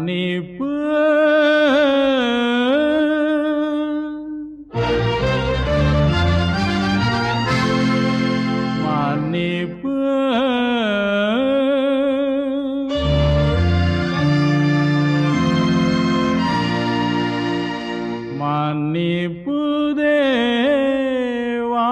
மன்னிப்பு மன்னிப்பு மன்னிப்பு தேவா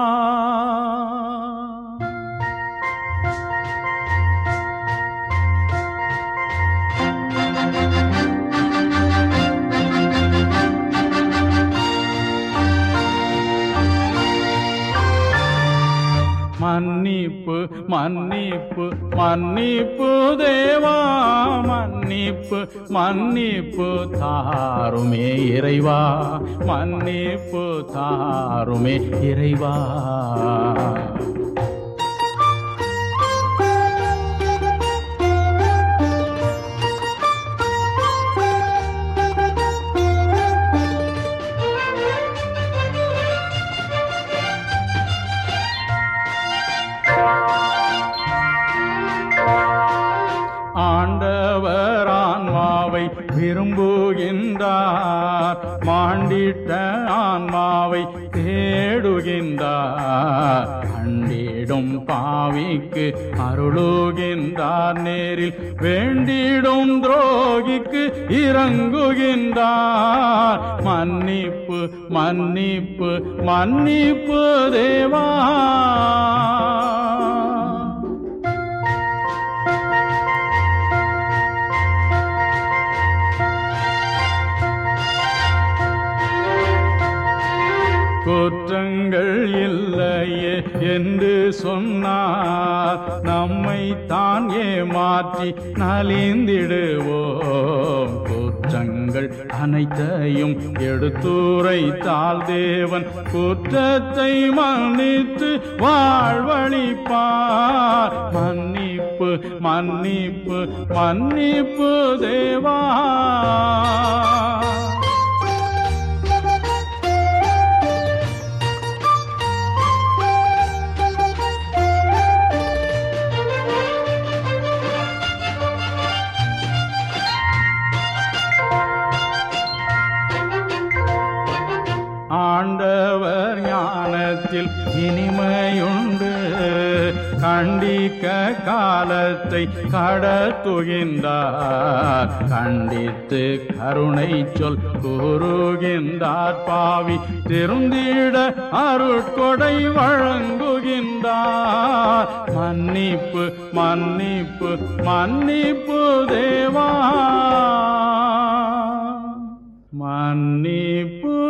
மன்னிப்பு மன்னிப்பு மன்னிப்பு தேவா மன்னிப்பு மன்னிப்பு தாருமே இறைவா மன்னிப்பு தாருமே இறைவா ஆண்டவர் ஆன்மாவை விரும்புகின்றார் மாண்டிட்ட ஆன்மாவை தேடுகின்றார் கண்டிடும் பாவிக்கு அருளுகின்றார் நேரில் வேண்டிடும் துரோகிக்கு இறங்குகின்றார் மன்னிப்பு மன்னிப்பு மன்னிப்பு தேவா குற்றங்கள் இல்லையே என்று சொன்னார் நம்மை தான் ஏமாற்றி நலிந்திடுவோம் குற்றங்கள் அனைத்தையும் எடுத்துரைத்தால் தேவன் குற்றத்தை மன்னித்து வாழ்வழிப்பார் மன்னிப்பு மன்னிப்பு மன்னிப்பு தேவா ஆண்டவர் ஞானத்தில் இனிமையுண்டு கண்டிக்க காலத்தை கடத்துகின்றார் கண்டித்து கருணை சொல் கூறுகின்றார் பாவி திருந்திட அருட்கொடை வழங்குகின்றார் மன்னிப்பு மன்னிப்பு மன்னிப்பு தேவா மன்னிப்பு